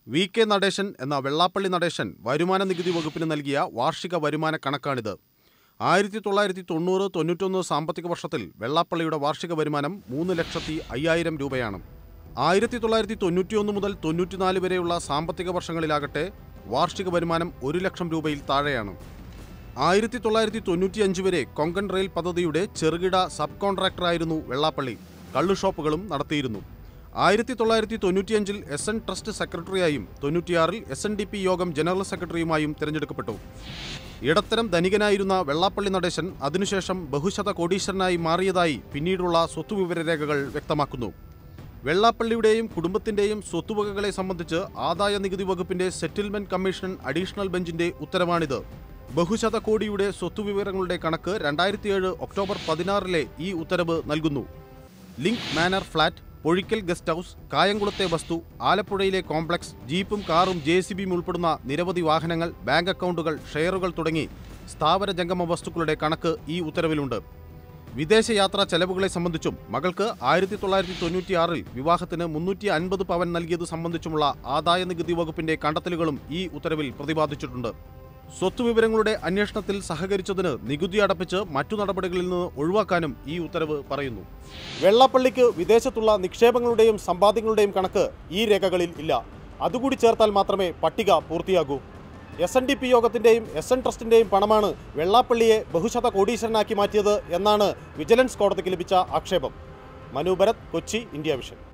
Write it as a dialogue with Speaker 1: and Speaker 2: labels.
Speaker 1: V K Natesan എന്ന വെള്ളാപ്പള്ളി നടേശൻ വരുമാന നികുതി വകുപ്പിന് നൽകിയ വാർഷിക വരുമാന കണക്കാണിത് ആയിരത്തി തൊള്ളായിരത്തി തൊണ്ണൂറ് തൊണ്ണൂറ്റൊന്ന് സാമ്പത്തിക വർഷത്തിൽ വെള്ളാപ്പള്ളിയുടെ വാർഷിക വരുമാനം മൂന്ന് ലക്ഷത്തി അയ്യായിരം രൂപയാണ് ആയിരത്തി തൊള്ളായിരത്തി തൊണ്ണൂറ്റിയൊന്ന് മുതൽ തൊണ്ണൂറ്റിനാല് വരെയുള്ള സാമ്പത്തിക വർഷങ്ങളിലാകട്ടെ വാർഷിക വരുമാനം ഒരു ലക്ഷം രൂപയിൽ താഴെയാണ് ആയിരത്തി തൊള്ളായിരത്തി തൊണ്ണൂറ്റിയഞ്ച് വരെ കൊങ്കൺ റെയിൽ പദ്ധതിയുടെ ചെറുകിട സബ് കോൺട്രാക്ടറായിരുന്നു വെള്ളാപ്പള്ളി കള്ളുഷോപ്പുകളും നടത്തിയിരുന്നു ആയിരത്തി തൊള്ളായിരത്തി തൊണ്ണൂറ്റിയഞ്ചിൽ എസ് എൻ ട്രസ്റ്റ് സെക്രട്ടറിയായും തൊണ്ണൂറ്റിയാറിൽ S N D P Yogam general സെക്രട്ടറിയുമായും തിരഞ്ഞെടുക്കപ്പെട്ടു ഇടത്തരം ധനികനായിരുന്ന വെള്ളാപ്പള്ളി നടേശൻ അതിനുശേഷം ബഹുശത കോടീശ്വരനായി മാറിയതായി പിന്നീടുള്ള സ്വത്തുവിവരരേഖകൾ വ്യക്തമാക്കുന്നു വെള്ളാപ്പള്ളിയുടെയും കുടുംബത്തിന്റെയും സ്വത്തുവകകളെ സംബന്ധിച്ച് ആദായ നികുതി വകുപ്പിന്റെ സെറ്റിൽമെന്റ് കമ്മീഷൻ അഡീഷണൽ ബെഞ്ചിന്റെ ഉത്തരവാണിത് ബഹുശത കോടിയുടെ സ്വത്തുവിവരങ്ങളുടെ കണക്ക് രണ്ടായിരത്തിയേഴ് ഒക്ടോബർ പതിനാറിലെ ഈ ഉത്തരവ് നൽകുന്നു link manor flat Pozhikkal guest house കായംകുളത്തെ വസ്തു ആലപ്പുഴയിലെ കോംപ്ലക്സ് ജീപ്പും കാറും ജെ സി ബിയും ഉൾപ്പെടുന്ന നിരവധി വാഹനങ്ങൾ ബാങ്ക് അക്കൗണ്ടുകൾ ഷെയറുകൾ തുടങ്ങി സ്ഥാവര ജംഗമ വസ്തുക്കളുടെ കണക്ക് ഈ ഉത്തരവിലുണ്ട് വിദേശയാത്രാ ചെലവുകളെ സംബന്ധിച്ചും മകൾക്ക് ആയിരത്തി തൊള്ളായിരത്തി തൊണ്ണൂറ്റിയാറിൽ വിവാഹത്തിന് മുന്നൂറ്റി അൻപത് പവൻ നൽകിയത് സംബന്ധിച്ചുമുള്ള ആദായ നികുതി വകുപ്പിന്റെ കണ്ടെത്തലുകളും ഈ ഉത്തരവിൽ പ്രതിപാദിച്ചിട്ടുണ്ട് സ്വത്തുവിവരങ്ങളുടെ അന്വേഷണത്തിൽ സഹകരിച്ചതിന് നികുതി അടപ്പിച്ച് മറ്റു നടപടികളിൽ നിന്ന് ഒഴിവാക്കാനും ഈ ഉത്തരവ് പറയുന്നു വെള്ളപ്പള്ളിക്ക് വിദേശത്തുള്ള നിക്ഷേപങ്ങളുടെയും സമ്പാദ്യങ്ങളുടെയും കണക്ക് ഈ രേഖകളിൽ ഇല്ല അതുകൂടി ചേർത്താൽ മാത്രമേ പട്ടിക പൂർത്തിയാകൂ എസ് എൻ ഡി പി യോഗത്തിന്റെയും എസ് എൻ ട്രസ്റ്റിന്റെയും പണമാണ് വെള്ളാപ്പള്ളിയെ ബഹുശത കോടീശ്വരനാക്കി മാറ്റിയത് എന്നാണ് വിജിലൻസ് കോടതിക്ക് ലഭിച്ച ആക്ഷേപം മനു ഭരത് കൊച്ചി ഇന്ത്യ വിഷൻ